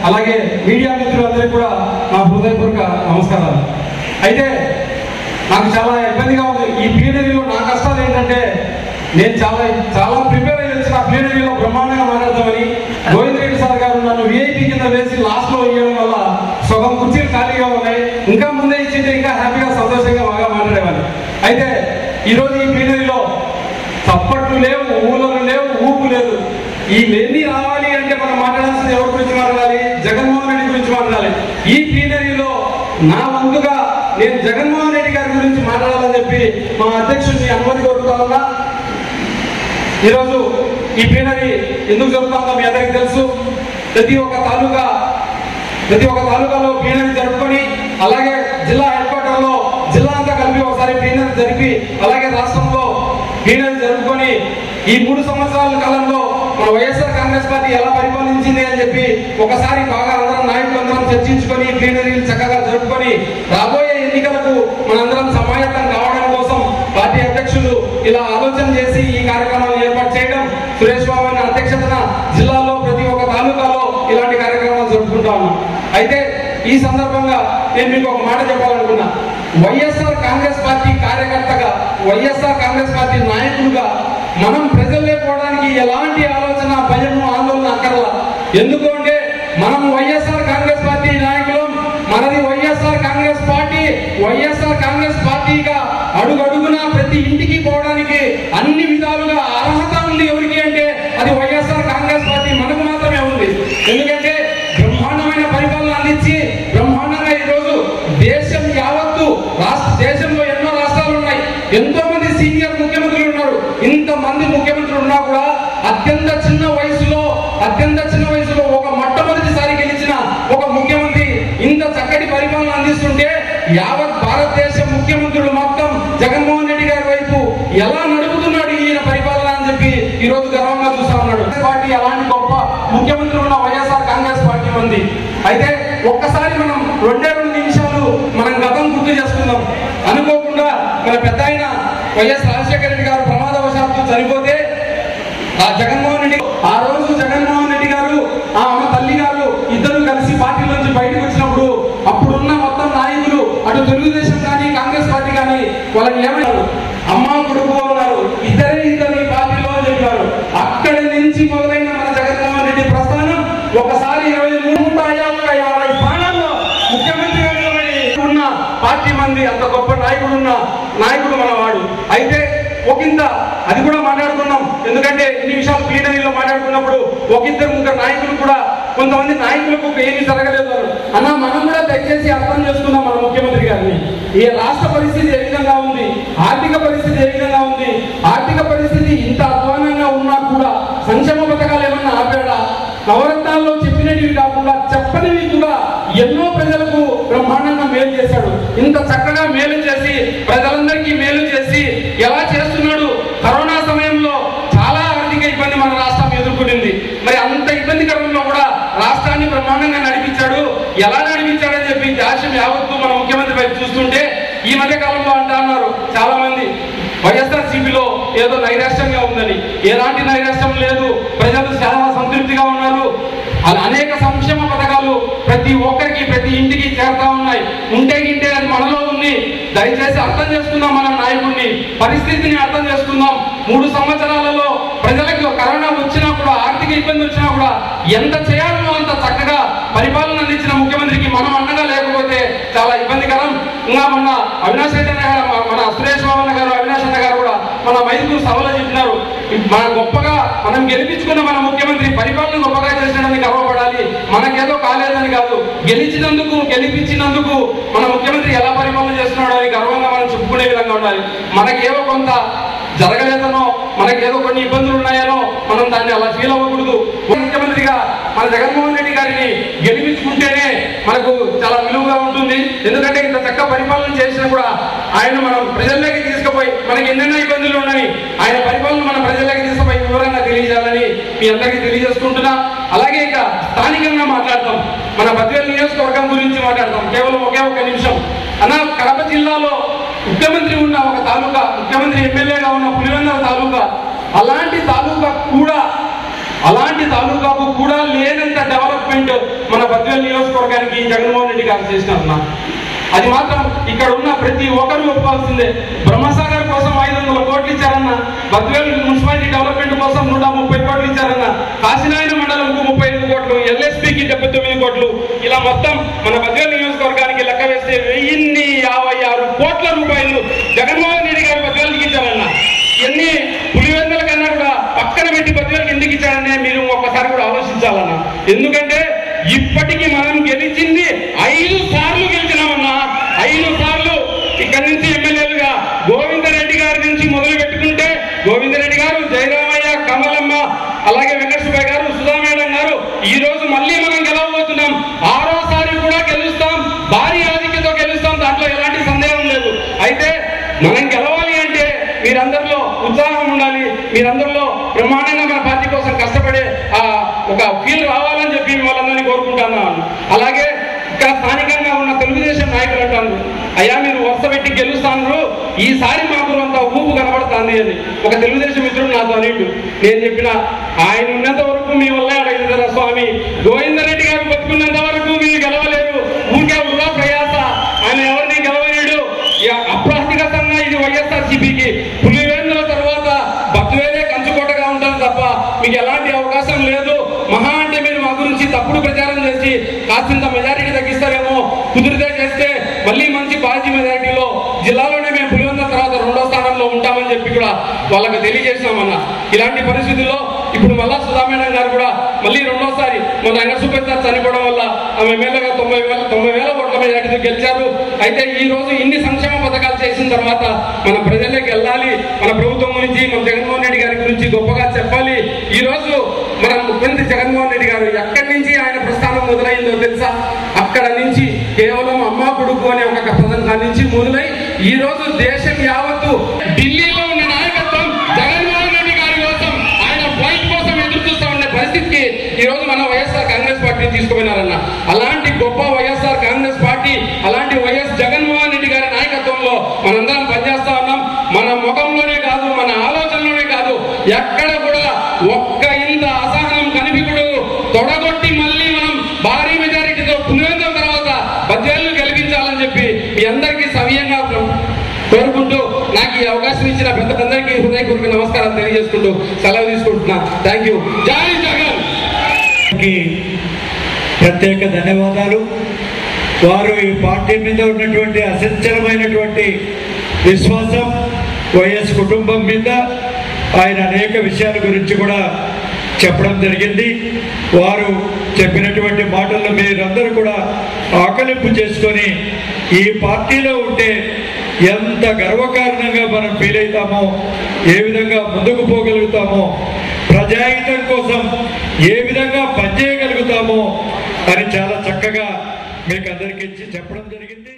అలాగే మీడియా మిత్రులందరికీ కూడా నా హృదయపూర్వక నమస్కారాలు అయితే నాకు చాలా ఇబ్బందిగా ఉంది ఈ ప్లీనరీలో నా కష్టాలు ఏంటంటే నేను చాలా చాలా ప్రిపేర్ అయ్యి వచ్చిన ప్లీనరీలో బ్రహ్మాండంగా మాట్లాడతామని గోవింద్ రెడ్డి సార్ గారు నన్ను విఐపి కింద వేసి లాస్ట్ లో ఇవ్వడం వల్ల సగం కుర్చీలు ఖాళీగా ఉన్నాయి ఇంకా ముందే ఇచ్చింటే ఇంకా హ్యాపీగా సంతోషంగా బాగా మాట్లాడేవాడిని అయితే ఈ రోజు ఈ ప్లీనరీలో చప్పట్లు లేవు ఊళ్ళలు లేవు ఊపు లేదు ఈ ఎన్ని రావాలి అంటే మనం మాట్లాడాల్సింది ఎవరి గురించి మాట్లాడాలి జగన్మోహన్ రెడ్డి గురించి మాట్లాడాలి ఈ ప్లీనరీలో నా వంతుగా నేను జగన్మోహన్ రెడ్డి గారి గురించి మాట్లాడాలని చెప్పి మా అధ్యక్షుడిని అనుమతి కోరుతా ఉన్నా ఈరోజు ఈ ప్లీనరీ ఎందుకు జరుగుతుందో మీ అందరికీ తెలుసు ప్రతి ఒక్క తాలూకా ప్రతి ఒక్క తాలూకాలో ప్లీనరీ జరుపుకొని అలాగే జిల్లా హెడ్ క్వార్టర్ లో జిల్లా అంతా కలిపి ఒకసారి ప్లీనరీ జరిపి అలాగే రాష్ట్రంలో ప్లీనరీ జరుపుకొని ఈ మూడు సంవత్సరాల కాలంలో మన వైఎస్ఆర్ కాంగ్రెస్ పార్టీ ఎలా పరిపాలించింది అని చెప్పి ఒకసారి బాగా అందరం నాయకులందరం చర్చించుకొని ప్లీనరీలు చక్కగా జరుపుకొని రాబోయే ఎన్నికలకు మనందరం సమాయత్తం కావడం కోసం పార్టీ అధ్యక్షులు ఇలా ఆలోచన చేసి ఈ కార్యక్రమాలు ఏర్పాటు చేయడం సురేష్ బాబు అనే అధ్యక్షతన జిల్లాలో ప్రతి ఒక్క తాలూకాలో ఇలాంటి కార్యక్రమాలు జరుపుకుంటా ఉన్నాం అయితే ఈ సందర్భంగా నేను మీకు ఒక మాట చెప్పాలనుకున్నా వైఎస్ఆర్ కాంగ్రెస్ పార్టీ కార్యకర్తగా వైఎస్ఆర్ కాంగ్రెస్ పార్టీ నాయకులుగా మనం ప్రజల్లో పోవడానికి ఎలాంటి ఆలోచన భయం ఆందోళన అక్కర్లా ఎందుకు అంటే మనం వైఎస్ఆర్ కాంగ్రెస్ పార్టీ నాయకులం మనది వైఎస్ఆర్ కాంగ్రెస్ పార్టీ వైఎస్ఆర్ కాంగ్రెస్ పార్టీగా అడుగడుగునా ప్రతి ఇంటికి పోవడానికి అన్ని విధాలుగా అర్హత ఉంది ఎవరికి అంటే అది వైఎస్ఆర్ కాంగ్రెస్ పార్టీ మనకు మాత్రమే ఉంది ఎందుకంటే బ్రహ్మాండమైన పరిపాలన అందించి బ్రహ్మాండంగా ఈ రోజు దేశం యావత్తు రాష్ట్ర దేశంలో ఎన్నో రాష్ట్రాలు ఉన్నాయి ఎంతో మంది సీనియర్ ముఖ్యమంత్రులు ఉన్నారు ఇంత మంది ముఖ్యమంత్రులు ఉన్నా కూడా అత్యంత చిన్న వయసులో అత్యంత చిన్న వయసులో ఒక మొట్టమొదటిసారి గెలిచిన ఒక ముఖ్యమంత్రి ఇంత చక్కటి పరిపాలన అందిస్తుంటే యావత్ భారతదేశ ముఖ్యమంత్రులు మొత్తం జగన్మోహన్ రెడ్డి గారి వైపు ఎలా నడుపుతున్నాడు ఈయన పరిపాలన అని చెప్పి ఈ రోజు గర్వంగా చూస్తా ఉన్నాడు పార్టీ అలాంటి గొప్ప ముఖ్యమంత్రి ఉన్న వైఎస్ఆర్ కాంగ్రెస్ పార్టీ ఉంది అయితే ఒక్కసారి మనం రెండే రెండు నిమిషాలు మనం గతం గుర్తు చేసుకుందాం అనుకోకుండా మన పెద్ద ఆయన వైఎస్ రాజశేఖర రెడ్డి గారు ప్రమాదవశాత్తు చనిపోతే ఆ జగన్మోహన్ రెడ్డి ఆ రోజు జగన్మోహన్ రెడ్డి గారు ఆ అమ్మ తల్లి గారు ఇద్దరు కలిసి పార్టీలోంచి బయటకు వచ్చినప్పుడు అప్పుడున్న మొత్తం నాయకులు అటు తెలుగుదేశం కానీ కాంగ్రెస్ పార్టీ కానీ వాళ్ళని ఏమన్నారు అమ్మ కొడుకు ఉన్నారు ఇద్దరే ఇద్దరు ఈ పార్టీలో అని చెప్పారు అక్కడి నుంచి మొదలైన మన జగన్మోహన్ రెడ్డి ప్రస్థానం ఒకసారి ఇరవై మూడు నూట యాభై యాభై స్థానాల్లో ముఖ్యమంత్రి నిలబడి ఉన్న పార్టీ మంది అంత గొప్ప నాయకుడు ఉన్న నాయకుడు మనవాడు అయితే ఒకంత అది కూడా మాట్లాడుకున్నాం ఎందుకంటే ఇన్ని విషయాలు ప్లీనరీలో మాట్లాడుకున్నప్పుడు ఒక ఇద్దరు ముగ్గురు నాయకులు కూడా కొంతమంది నాయకులకు ఏమీ జరగలేదు అన్నారు. అన్న మనం కూడా దయచేసి అర్థం చేసుకుందాం మన ముఖ్యమంత్రి గారిని ఈ రాష్ట్ర పరిస్థితి ఏ విధంగా ఉంది ఆర్థిక పరిస్థితి ఏ విధంగా ఉంది ఆర్థిక పరిస్థితి ఇంత అధ్వానంగా ఉన్నా కూడా సంక్షేమ పథకాలు ఏమన్నా ఆపాడా నవరత్నాల్లో చెప్పినవి కాకుండా చెప్పనివి కూడా ఎన్నో ప్రజలకు బ్రహ్మాండంగా మేలు చేశాడు ఇంత చక్కగా మేలు చేసి ప్రజలందరికీ మేలు చేసి ఎలా చేస్తున్నాడు కరోనా సమయంలో చాలా ఆర్థిక ఇబ్బంది మన రాష్ట్రం ఎదుర్కొనింది మరి అంత ఇబ్బందికరంలో కూడా రాష్ట్రాన్ని బ్రహ్మాండంగా నడిపించాడు ఎలా నడిపించాడని చెప్పి దేశం యావత్తు మన ముఖ్యమంత్రి వైపు చూస్తుంటే ఈ మధ్య కాలంలో అంటా ఉన్నారు చాలా మంది వైఎస్ఆర్ సిపిలో ఏదో నైరాశ్యంగా ఉందని ఎలాంటి నైరాశ్యం లేదు ప్రజలు చాలా సంతృప్తిగా ఉన్నారు అలా అనేక సంక్షేమ పథకాలు ప్రతి ఒక్కరికి ప్రతి ఇంటికి చేరుతా ఉన్నాయి ఉంటే గింటే అది మనలో ఉంది దయచేసి అర్థం చేసుకుందాం మన నాయకుడిని పరిస్థితిని అర్థం చేసుకుందాం మూడు సంవత్సరాలలో ప్రజలకు కరోనా వచ్చినా కూడా ఆర్థిక ఇబ్బంది వచ్చినా కూడా ఎంత చేయాలో అంత చక్కగా పరిపాలన అందించిన ముఖ్యమంత్రికి మనం అండగా లేకపోతే చాలా ఇబ్బందికరం ఇంకా మొన్న అవినాష్ రెడ్డి అన్న గారు మన- మన సురేష్ బాబు అన్న గారు అవినాష్ అన్న గారు కూడా మన మైదుకూరు సభలో చెప్పినారు మన గొప్పగా మనం గెలిపించుకున్న మన ముఖ్యమంత్రి పరిపాలన గొప్పగా చేసినాడని గర్వపడాలి మనకేదో కాలేదని కాదు గెలిచినందుకు గెలిపించినందుకు మన ముఖ్యమంత్రి ఎలా పరిపాలన చేస్తున్నాడో అని గర్వంగా మనం చెప్పుకునే విధంగా ఉండాలి మనకేదో కొంత జరగలేదనో మనకేదో కొన్ని ఇబ్బందులు ఉన్నాయనో మనం దాన్ని అలా ఫీల్ అవ్వకూడదు ముఖ్యమంత్రిగా మన జగన్మోహన్ రెడ్డి గారిని గెలిపించుకుంటేనే మనకు చాలా విలువగా ఉంటుంది ఎందుకంటే ఇంత చక్క పరిపాలన చేసినా కూడా ఆయన మనం ప్రజల్లోకి తీసుకుపోయి మనకి ఎన్నెన్నో ఇబ్బందులు ఉన్నాయి ఆయన పరిపాలన మన ప్రజల్లోకి తీసుకుపోయి వివరంగా తెలియజేయాలని మీ అందరికీ తెలియజేసుకుంటున్నా అలాగే ఇక స్థానికంగా మాట్లాడతాం మన బద్వేలు నియోజకవర్గం గురించి మాట్లాడతాం కేవలం ఒకే ఒక నిమిషం అన్న కడప జిల్లాలో ముఖ్యమంత్రి ఉన్న ఒక తాలూకా ముఖ్యమంత్రి ఎమ్మెల్యేగా ఉన్న పులివెందుల తాలూకా అలాంటి తాలూకా కూడా అలాంటి తాలూకాకు కూడా లేనంత డెవలప్మెంట్ మన బద్వేల్ నియోజకవర్గానికి జగన్మోహన్ రెడ్డి గారు చేసినారన్న అది మాత్రం ఇక్కడ ఉన్న ప్రతి ఒక్కరు ఒప్పుకోవాల్సిందే బ్రహ్మసాగర్ కోసం ఐదు వందల కోట్లు ఇచ్చారన్న బద్వేల్ మున్సిపాలిటీ డెవలప్మెంట్ కోసం నూట ముప్పై కోట్లు ఇచ్చారన్న కాశీనాయన మండలంకు ముప్పై ఐదు కోట్లు ఎల్ఎస్పికి డెబ్బై తొమ్మిది కోట్లు ఇలా మొత్తం మన బద్వేల్ నియోజకవర్గానికి లెక్క వేస్తే వెయ్యిన్ని యాభై ఆరు కోట్ల రూపాయలు జగన్మోహన్ రెడ్డి గారు బద్వేల్కి ఇచ్చారన్న ఎన్ని పులివెందుల కన్నా కూడా పక్కన పెట్టి బద్వేలకు ఎందుకు ఇచ్చారనే మీరు ఒక్కసారి కూడా ఆలోచించాలన్న ఎందుకంటే ఇప్పటికి మనం గెలిచింది ఐదు సార్లు గెలిచినామన్నా ఐదు సార్లు ఇక్కడి నుంచి ఎమ్మెల్యేలుగా గోవిందరెడ్డి గారి నుంచి మొదలు పెట్టుకుంటే గోవిందరెడ్డి గారు జయరామయ్య కమలమ్మ అలాగే వెంకట సుబ్బయ్య గారు సుధా మేడం గారు ఈ రోజు మళ్ళీ మనం గెలవబోతున్నాం ఆరోసారి కూడా గెలుస్తాం భారీ ఆధిక్యతో గెలుస్తాం దాంట్లో ఎలాంటి సందేహం లేదు అయితే మనం గెలవాలి అంటే మీరందరిలో ఉత్సాహం ఉండాలి మీరందరిలో బ్రహ్మాండంగా మన పార్టీ కోసం కష్టపడే ఆ ఒక ఫీల్ రావాలని చెప్పి మిమ్మల్ని కోరుకుంటున్నాను అలాగే ఇక్కడ స్థానికంగా ఉన్న తెలుగుదేశం నాయకులు అంటారు అయ్యా మీరు వరుస పెట్టి గెలుస్తాను ఈసారి మాకు అంత ఊపు కనబడుతుంది అని ఒక తెలుగుదేశం మిత్రుడు నాతో అనిండు నేను చెప్పిన ఆయన ఉన్నంత వరకు మీ వల్ల అడగలుగుతారా స్వామి గోవిందరెడ్డి గారు బతుకున్నంత వరకు మీరు గెలవలేరు ఊరికే వృధా ప్రయాస ఆయన ఎవరిని గెలవలేడు ఇక అప్రాస్తిగతంగా ఇది వైఎస్ఆర్ సిపికి పులివేందుల తర్వాత బతువేలే కంచుకోటగా ఉంటుంది తప్ప మీకు ఎలాంటి అవకాశం లేదు మహా అంటే మీరు మా గురించి తప్పుడు ప్రచారం చేసి కాసింత మెజారిటీ తగ్గిస్తారేమో కుదిరితే చేస్తే మళ్ళీ మంచి భారీ మెజారిటీలో జిల్లాలోనే మేము పులివెందుల తర్వాత రెండో స్థానంలో ఉంటామని చెప్పి కూడా వాళ్ళకి తెలియజేసినామన్న ఇలాంటి పరిస్థితుల్లో ఇప్పుడు మళ్ళా సుధా మేడం గారు కూడా మళ్ళీ రెండోసారి మన రంగ సుబ్బయ్య సార్ చనిపోవడం వల్ల ఆమె ఎమ్మెల్యేగా తొంభై వేల తొంభై వేల ఓట్ల మెజార్టీతో గెలిచారు అయితే ఈ రోజు ఇన్ని సంక్షేమ పథకాలు చేసిన తర్వాత మన ప్రజల్లోకి వెళ్ళాలి మన ప్రభుత్వం గురించి మన జగన్మోహన్ రెడ్డి గారి గురించి గొప్పగా చెప్పాలి ఈ రోజు మన ముఖ్యమంత్రి జగన్మోహన్ రెడ్డి గారు ఎక్కడి నుంచి ఆయన ప్రస్థానం మొదలైందో తెలుసా అక్కడ నుంచి కేవలం అమ్మా కొడుకు అనే ఒక పథకం నుంచి మొదలై ఈ రోజు దేశం యావత్తు ఢిల్లీలో ఉన్న నాయకత్వం జగన్మోహన్ రెడ్డి గారి కోసం ఆయన ఫ్లైట్ కోసం ఎదురు చూస్తా ఉండే పరిస్థితికి ఈ రోజు మన వైఎస్ఆర్ కాంగ్రెస్ పార్టీ తీసుకుపోయినారన్న అలాంటి గొప్ప వైఎస్ఆర్ కాంగ్రెస్ పార్టీ అలాంటి వైఎస్ జగన్మోహన్ రెడ్డి గారి నాయకత్వంలో మనందరం పనిచేస్తా ఉన్నాం మన ముఖంలోనే కాదు మన ఆలోచనలోనే కాదు ఎక్కడ కూడా ఒక్క ఇంత అసహనం కనిపికుడు తొడగొట్టి మళ్ళీ మనం భారీ మెజారిటీతో పులివెందుల తర్వాత బద్వేలు గెలిపించాలని చెప్పి మీ అందరికీ సవ్యంగా కోరుకుంటూ నాకు ఈ అవకాశం ఇచ్చిన పెద్దలందరికీ హృదయపూర్వక నమస్కారం తెలియజేసుకుంటూ సెలవు తీసుకుంటున్నా థ్యాంక్ యూ జై జగన్ కి ప్రత్యేక ధన్యవాదాలు వారు ఈ పార్టీ మీద ఉన్నటువంటి అసంచలమైనటువంటి విశ్వాసం వైఎస్ కుటుంబం మీద ఆయన అనేక విషయాల గురించి కూడా చెప్పడం జరిగింది వారు చెప్పినటువంటి మాటల్లో మీరందరూ కూడా ఆకలింపు చేసుకొని ఈ పార్టీలో ఉంటే ఎంత గర్వకారణంగా మనం ఫీల్ అవుతామో ఏ విధంగా ముందుకు పోగలుగుతామో ప్రజాహితం కోసం ఏ విధంగా పనిచేయగలుగుతామో అని చాలా చక్కగా మీకు అందరికీ ఇచ్చి చెప్పడం జరిగింది